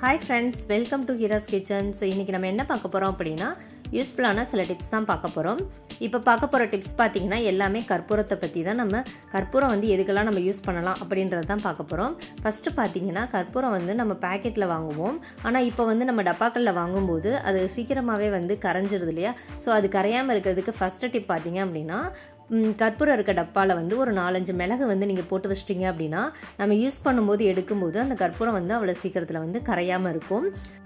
hi friends welcome to Heera's kitchen so இன்றைக்கி நம்ம என்ன பார்க்க போகிறோம் அப்படின்னா யூஸ்ஃபுல்லான சில டிப்ஸ் தான் பார்க்க போகிறோம் இப்போ பார்க்க போகிற டிப்ஸ் பார்த்தீங்கன்னா எல்லாமே கற்பூரத்தை பற்றி தான் நம்ம கற்பூரம் வந்து எதுக்கெல்லாம் நம்ம யூஸ் பண்ணலாம் அப்படின்றது தான் பார்க்க போகிறோம் ஃபஸ்ட்டு பார்த்தீங்கன்னா கற்பூரம் வந்து நம்ம பேக்கெட்டில் வாங்குவோம் ஆனால் இப்போ வந்து நம்ம டப்பாக்களில் வாங்கும்போது அது சீக்கிரமாகவே வந்து கரைஞ்சிருது இல்லையா ஸோ அது கரையாமல் இருக்கிறதுக்கு ஃபஸ்ட்டு டிப் பார்த்தீங்க அப்படின்னா ம், கற்பூரம் இருக்க டப்பாவில் வந்து ஒரு நாலஞ்சு மிளகு வந்து நீங்கள் போட்டு வச்சிட்டிங்க அப்படின்னா நம்ம யூஸ் பண்ணும்போது எடுக்கும்போது அந்த கற்பூரம் வந்து அவ்வளோ சீக்கிரத்தில் வந்து கரையாமல் இருக்கும்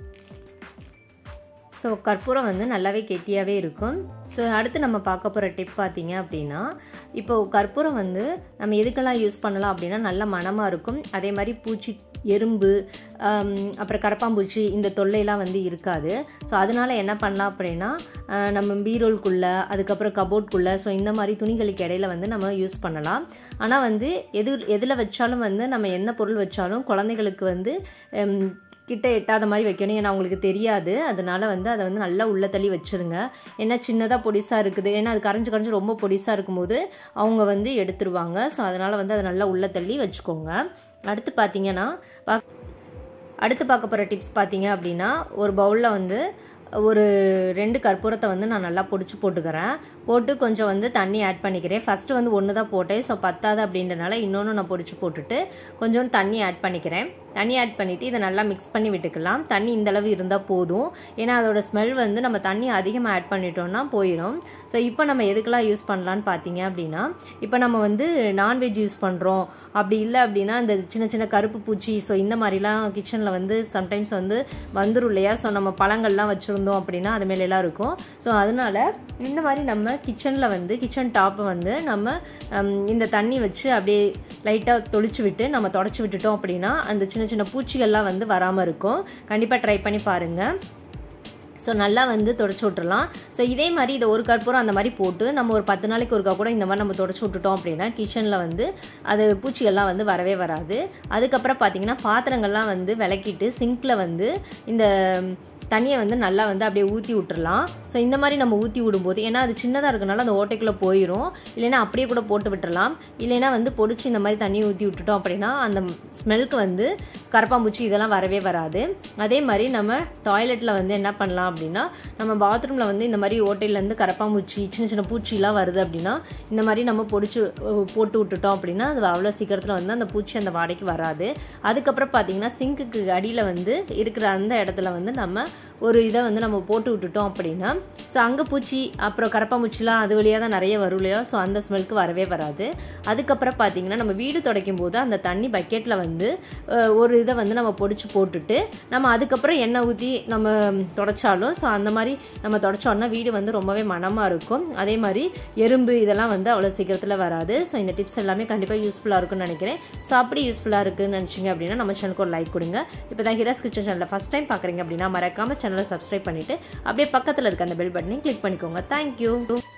ஸோ கற்பூரம் வந்து நல்லாவே கெட்டியாகவே இருக்கும் ஸோ அடுத்து நம்ம பார்க்க போகிற டிப் பார்த்தீங்க அப்படின்னா இப்போது கற்பூரம் வந்து நம்ம எதுக்கெல்லாம் யூஸ் பண்ணலாம் அப்படின்னா நல்ல மணமாக இருக்கும் அதே மாதிரி பூச்சி எறும்பு ஆம், அப்புறம் கரப்பாம்பூச்சி இந்த தொல்லையெல்லாம் வந்து இருக்காது ஸோ அதனால் என்ன பண்ணலாம் அப்படின்னா ஆஹ், நம்ம பீரோல்குள்ளே அதுக்கப்புறம் கபோர்ட்குள்ளே ஸோ இந்த மாதிரி துணிகளுக்கு இடையில வந்து நம்ம யூஸ் பண்ணலாம் ஆனால் வந்து எது எதில் வச்சாலும் வந்து நம்ம என்ன பொருள் வச்சாலும் குழந்தைகளுக்கு வந்து ஹம், கிட்ட எட்டாத மாதிரி வைக்கணும் ஏன்னா அவங்களுக்கு தெரியாது அதனால வந்து அதை வந்து நல்லா உள்ள தள்ளி வச்சிருங்க ஏன்னா சின்னதாக பொடிசாக இருக்குது ஏன்னா அது கரைஞ்சு கரைஞ்சு ரொம்ப பொடிசாக இருக்கும்போது அவங்க வந்து எடுத்துருவாங்க ஸோ அதனால் வந்து அதை நல்லா உள்ள தள்ளி வச்சுக்கோங்க அடுத்து பார்த்தீங்கன்னா பா- அடுத்து பார்க்க போகிற டிப்ஸ் பார்த்தீங்க அப்படின்னா ஒரு பவுலில் வந்து ஒரு ரெண்டு கற்பூரத்தை வந்து நான் நல்லா பொடிச்சு போட்டுக்கிறேன் போட்டு கொஞ்சம் வந்து தண்ணி ஆட் பண்ணிக்கிறேன் ஃபஸ்ட்டு வந்து ஒன்று தான் போட்டேன் ஸோ பத்தாது அப்படின்றனால இன்னொன்று நான் பொடிச்சு போட்டுட்டு கொஞ்சம் தண்ணி ஆட் பண்ணிக்கிறேன் தண்ணி ஆட் பண்ணிவிட்டு இதை நல்லா மிக்ஸ் பண்ணி விட்டுக்கலாம் தண்ணி இந்த அளவு இருந்தால் போதும் ஏன்னா அதோட ஸ்மெல் வந்து நம்ம தண்ணி அதிகமாக ஆட் பண்ணிட்டோம்னா போயிடும் ஸோ இப்போ நம்ம எதுக்கெல்லாம் யூஸ் பண்ணலான்னு பார்த்தீங்க அப்படின்னா இப்போ நம்ம வந்து நான்வெஜ் யூஸ் பண்ணுறோம் அப்படி இல்லை அப்படின்னா இந்த சின்ன சின்ன கருப்பு பூச்சி ஸோ இந்த மாதிரிலாம் கிச்சனில் வந்து சம்டைம்ஸ் வந்து வந்துடும் இல்லையா ஸோ நம்ம பழங்கள்லாம் வச்சுருந்தோம் அப்படின்னா அது மேல எல்லாம் இருக்கும் ஸோ அதனால இந்த மாதிரி நம்ம கிச்சனில் வந்து கிச்சன் டாப்பை வந்து நம்ம ஹம், இந்த தண்ணி வச்சு அப்படியே லைட்டாக தொளிச்சு விட்டு நம்ம தொடச்சி விட்டுட்டோம் அப்படின்னா அந்த சின்ன சின்ன பூச்சிகள்லாம் வந்து வராமல் இருக்கும் கண்டிப்பாக ட்ரை பண்ணி பாருங்கள் ஸோ நல்லா வந்து தொடச்சி விட்டுறலாம் ஸோ இதே மாதிரி இதை ஒரு கற்பூரம் அந்த மாதிரி போட்டு நம்ம ஒரு பத்து நாளைக்கு ஒருக்கா கூட இந்த மாதிரி நம்ம தொடச்சி விட்டுட்டோம் அப்படின்னா கிச்சனில் வந்து அது பூச்சிகள்லாம் வந்து வரவே வராது அதுக்கப்புறம் பார்த்தீங்கன்னா பாத்திரங்கள்லாம் வந்து விளக்கிட்டு சிங்க்கில் வந்து இந்த தண்ணியை வந்து நல்லா வந்து அப்படியே ஊற்றி விட்டுறலாம் ஸோ இந்த மாதிரி நம்ம ஊற்றி விடும்போது ஏன்னா அது சின்னதாக இருக்கனால அந்த ஓட்டைக்குள்ளே போயிடும் இல்லைன்னா அப்படியே கூட போட்டு விட்டுறலாம் இல்லைன்னா வந்து பொடிச்சு இந்த மாதிரி தண்ணியை ஊற்றி விட்டுட்டோம் அப்படின்னா அந்த ஸ்மெல்க்கு வந்து கரப்பாம்பூச்சி இதெல்லாம் வரவே வராது அதே மாதிரி நம்ம டாய்லெட்டில் வந்து என்ன பண்ணலாம் அப்படின்னா நம்ம பாத்ரூமில் வந்து இந்த மாதிரி ஓட்டையிலேருந்து கரப்பாம்பூச்சி சின்ன சின்ன பூச்சிலாம் வருது அப்படின்னா இந்த மாதிரி நம்ம பொடிச்சு அஹ், போட்டு விட்டுட்டோம் அப்படின்னா அது அவ்வளோ சீக்கிரத்தில் வந்து அந்த பூச்சி அந்த வாடைக்கு வராது அதுக்கப்புறம் பார்த்தீங்கன்னா சிங்க்குக்கு அடியில் வந்து இருக்கிற அந்த இடத்துல வந்து நம்ம ஒரு இதை வந்து நம்ம போட்டு விட்டுட்டோம் அப்படின்னா ஸோ அங்கே பூச்சி அப்புறம் கரப்பாம்பூச்சிலாம் அது வழியாக தான் நிறைய வரும் இல்லையா ஸோ அந்த ஸ்மெல்க்கு வரவே வராது அதுக்கப்புறம் பார்த்தீங்கன்னா நம்ம வீடு துடைக்கும் போது அந்த தண்ணி பக்கெட்டில் வந்து அஹ், ஒரு இதை வந்து நம்ம பொடிச்சு போட்டுட்டு நம்ம அதுக்கப்புறம் எண்ணெய் ஊற்றி நம்ம தொடச்சாலும் ஸோ அந்த மாதிரி நம்ம தொடச்சோம்னா வீடு வந்து ரொம்பவே மனமாக இருக்கும் அதே மாதிரி எறும்பு இதெல்லாம் வந்து அவ்வளோ சீக்கிரத்தில் வராது ஸோ இந்த டிப்ஸ் எல்லாமே கண்டிப்பாக யூஸ்ஃபுல்லாக இருக்கும்னு நினைக்கிறேன் ஸோ அப்படி யூஸ்ஃபுல்லாக இருக்குன்னு நினச்சிங்க அப்படின்னா நம்ம சேனலுக்கு ஒரு லைக் கொடுங்க இப்போ தான் ஹிராஸ் கிச்சன் சேனலில் ஃபஸ்ட் டைம் பார்க்குறீங்க அப்படின்னா மறக்காம சேனலை சப்ஸ்கிரைப் பண்ணிவிட்டு அப்படியே பக்கத்தில் இருக்க அந்த பெல் பட்டனையும் கிளிக் பண்ணிக்கோங்க தேங்க்யூ